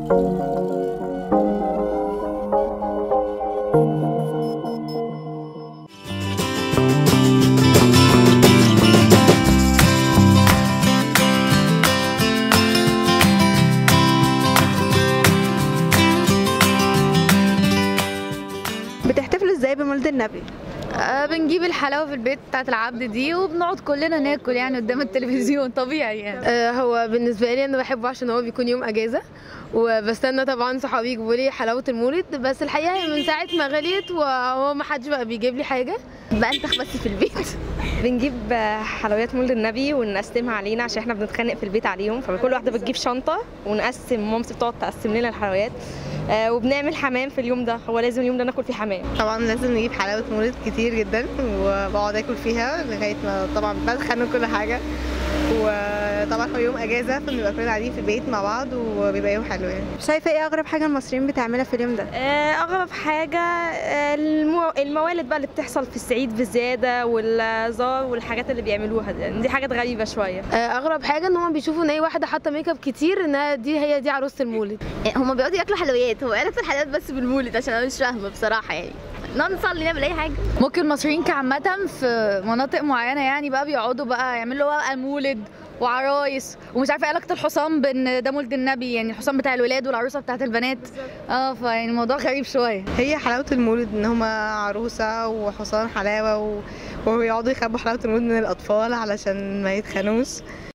بتحتفلوا ازاي بمولد النبي آه بنجيب الحلاوه في البيت بتاعت العبد دي وبنقعد كلنا ناكل يعني قدام التلفزيون طبيعي يعني آه، هو بالنسبه لي انا بحبه عشان هو بيكون يوم اجازه وبستنى طبعا صحابي يجيبوا لي حلاوه المولد بس الحقيقه هي من ساعه ما غليت وهو ما حدش بقى بيجيب لي حاجه بنتخ بس في البيت بنجيب حلويات مولد النبي ونقسمها علينا عشان احنا بنتخانق في البيت عليهم فكل واحده بتجيب شنطه ونقسم مامتي بتقعد تقسم لنا الحلويات آه، وبنعمل حمام في اليوم ده هو لازم اليوم ده ناكل فيه حمام طبعا لازم نجيب حلاوة مولد كتير جدا وبقعد اكل فيها لغاية ما طبعا بدخن كل حاجة وطبعا هو يوم اجازة فبنبقى كلنا قاعدين في البيت مع بعض وبيبقى يوم حلو يعني شايفه ايه اغرب حاجه المصريين بتعملها في اليوم ده اغرب حاجه آه، المو... الموالد بقى اللي بتحصل في الصعيد بالزياده والزار والحاجات اللي بيعملوها دي, دي حاجات غريبه شويه آه، اغرب حاجه ان هم بيشوفوا ان اي واحده حاطه ميك اب كتير انها دي هي دي عروسه المولد هما بيقعدوا ياكلوا حلويات هو قالك الحلويات بس بالمولد عشان انا مش فاهمه بصراحه يعني نقعد نصلي نعمل اي حاجه ممكن المصريين كعامة في مناطق معينة يعني بقى بيقعدوا بقى يعملوا بقى مولد وعرايس ومش عارفه ايه علاقه الحصان بان ده مولد النبي يعني الحصان بتاع الولاد والعروسه بتاعت البنات اه فيعني الموضوع غريب شويه هي حلاوة المولد ان هما عروسة وحصان حلاوة و... ويقعدوا يخبوا حلاوة المولد من الاطفال علشان ما يتخانوش